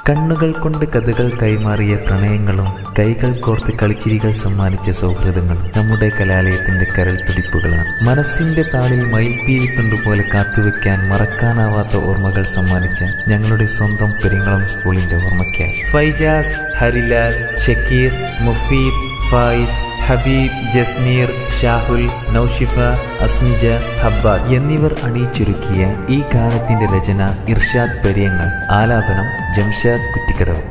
കണ്ണുകൾ കൊണ്ട് കഥകൾ കൈമാറിയ പ്രണയങ്ങളും കൈകൾ കോർത്ത് കളിച്ചിരികൾ സമ്മാനിച്ച സൗഹൃദങ്ങളും നമ്മുടെ കലാലയത്തിന്റെ കരൽ തുടിപ്പുകളാണ് മനസ്സിന്റെ താളിൽ മയിൽപ്പീലിത്തുണ്ട് പോലെ കാത്തുവെക്കാൻ മറക്കാനാവാത്ത ഓർമ്മകൾ സമ്മാനിച്ച ഞങ്ങളുടെ സ്വന്തം പെരിങ്ങളം സ്കൂളിന്റെ ഓർമ്മയ്ക്കായി ഫൈജാസ് ഹരിലാൽ ഷക്കീർ മുഫീദ് ഫായിസ് ഹബീബ് ജസ്നീർ ഷാഹുൽ നൌഷിഫ അസ്മിജ ഹബ്ബ എന്നിവർ അണിയിച്ചൊരുക്കിയ ഈ ഗാനത്തിന്റെ രചന ഇർഷാദ് പെരിയങ്ങൾ ആലാപനം ജംഷാദ് കുറ്റിക്കടവ്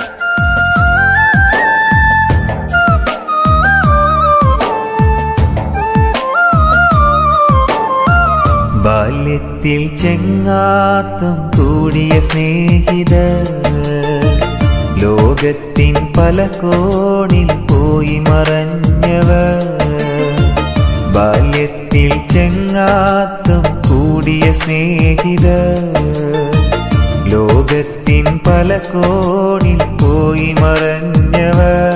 ബാല്യത്തിൽ ചെങ്ങാത്തം കൂടിയ സ്നേഹിത ലോകത്തിൻ പല കോണിൽ പോയി മറഞ്ഞവർ ബാല്യത്തിൽ ചെങ്ങാത്തം കൂടിയ സ്നേഹിത ലോകത്തിൻ പല കോണിൽ പോയി മറഞ്ഞവർ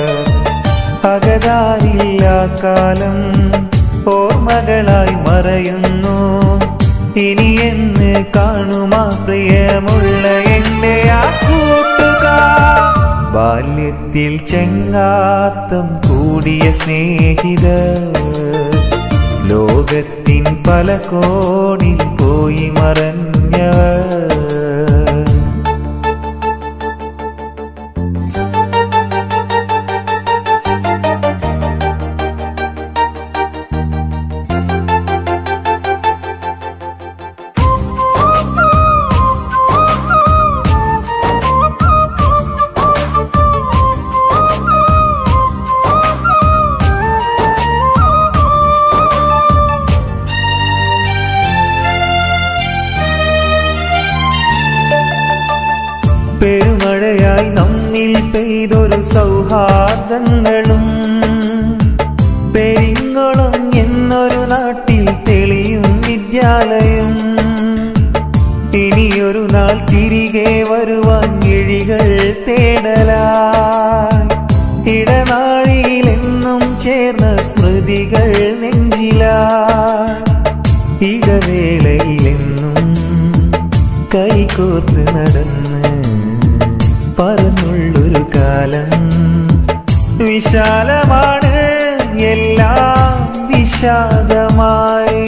അകതാരില്ല കാലം ഓർമ്മകളായി മറയുന്നു ഇനി എന്ന് കാണുമാ പ്രിയമുള്ള എന്റെ ആ കൂട്ടുകാർ ബാല്യത്തിൽ ചെങ്ങാത്തം കൂടിയ സ്നേഹിത ലോകത്തിൻ പല കോണിൽ പോയി മറഞ്ഞവർ പെരുമഴയായി നമ്മിൽ പെയ്തൊരു സൗഹാർദ്ദങ്ങളും പെരിങ്ങോളം എന്നൊരു നാട്ടിൽ തെളിയും വിദ്യാലയം ഇനിയൊരു നാൾ തിരികെ വരുവാൻ കിഴികൾ തേടലായി ഇടനാഴിയിലെന്നും ചേർന്ന സ്മൃതികൾ നെഞ്ചിലായി ഇടവേളയിലെന്നും കൈകോർത്ത് നടന്ന് പറന്നുള്ളൊരു കാലം വിശാലമാണ് എല്ലാം വിഷാദമായി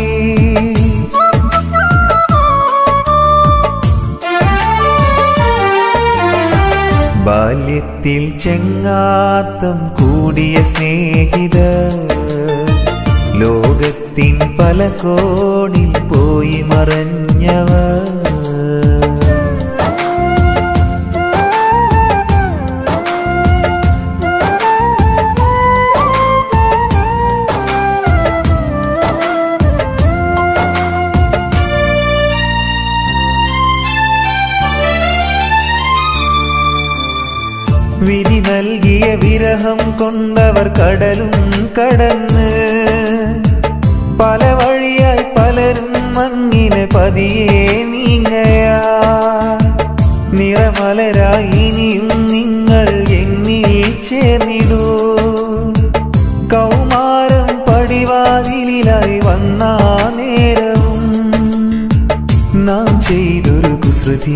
ബാല്യത്തിൽ ചെങ്ങാത്തം കൂടിയ സ്നേഹിത ലോകത്തിൻ പല കോണിൽ പോയി മറഞ്ഞവർ വിധി നൽകിയ വിരഹം കൊണ്ടവർ കടലും കടന്ന് പല വഴിയായി പലരും മങ്ങിന് പതിയെ നീങ്ങയാ നിറമലരായി ഇനിയും നിങ്ങൾ എന്നിൽ ചേർന്നിടൂ കൗമാരം പടിവാതിലായി വന്ന നേരവും നാം ചെയ്തൊരു കുസൃതി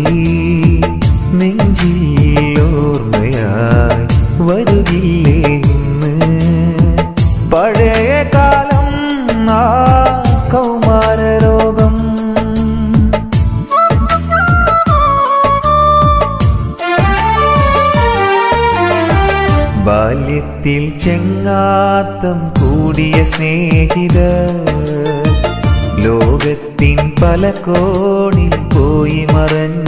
നെഞ്ചിൽ ഓർമ്മയായി വരുകില്ലേ ഇന്ന് പഴയ കാലം ആ കൗമാര രോഗം ബാല്യത്തിൽ ചെങ്ങാത്തം കൂടിയ സ്നേഹിത ലോകത്തിൻ പല കോണിൽ പോയി മറഞ്ഞ